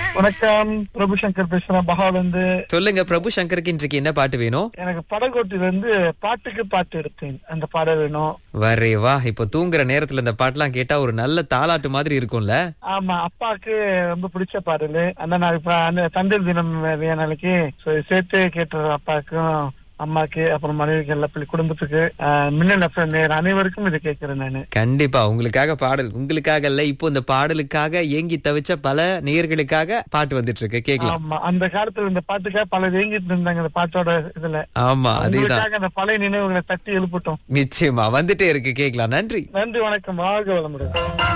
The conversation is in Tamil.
வணக்கம் பிரபு சங்கர் பேசுறேன் பகால இருந்து சொல்லுங்க பிரபு சங்கருக்கு இன்றைக்கு என்ன பாட்டு வேணும் எனக்கு படகோட்டில இருந்து பாட்டுக்கு பாட்டு எடுத்தேன் அந்த பாடம் வேணும் வரே வா இப்போ தூங்குற நேரத்துல இந்த பாட்டுலாம் கேட்டா ஒரு நல்ல தாலாட்டு மாதிரி இருக்கும்ல ஆமா அப்பாவுக்கு ரொம்ப பிடிச்ச பாடல் அந்த நான் இப்ப அந்த தந்தை தினம் வேற நாளைக்கு so சேர்த்து கேட்ட அப்பாவுக்கும் அம்மாக்கு அப்புறம் மனைவிக்கு எல்லா பிள்ளை குடும்பத்துக்கு ஆஹ், மின்னல் FM நேயர் அனைவருக்கும் இதை கேட்கிறேன் நானு கண்டிப்பா உங்களுக்காக பாடல் உங்களுக்காக இல்ல இப்போ இந்த பாடலுக்காக ஏங்கி தவிச்ச பல நேயர்களுக்காக பாட்டு வந்துட்டு இருக்கு கேக்கலாம் ஆமா அந்த காலத்துல இந்த பாட்டுக்காக பலர் ஏங்கிட்டு இருந்தாங்க இந்த பாட்டோட இதுல ஆமா அதேதான் உங்களுக்காக அந்த பழைய நினைவுகளை தட்டி எழுப்பட்டும் நிச்சயமா வந்துட்டே இருக்கு கேக்கலாம் நன்றி நன்றி வணக்கம் வாழ்க வளமுடன்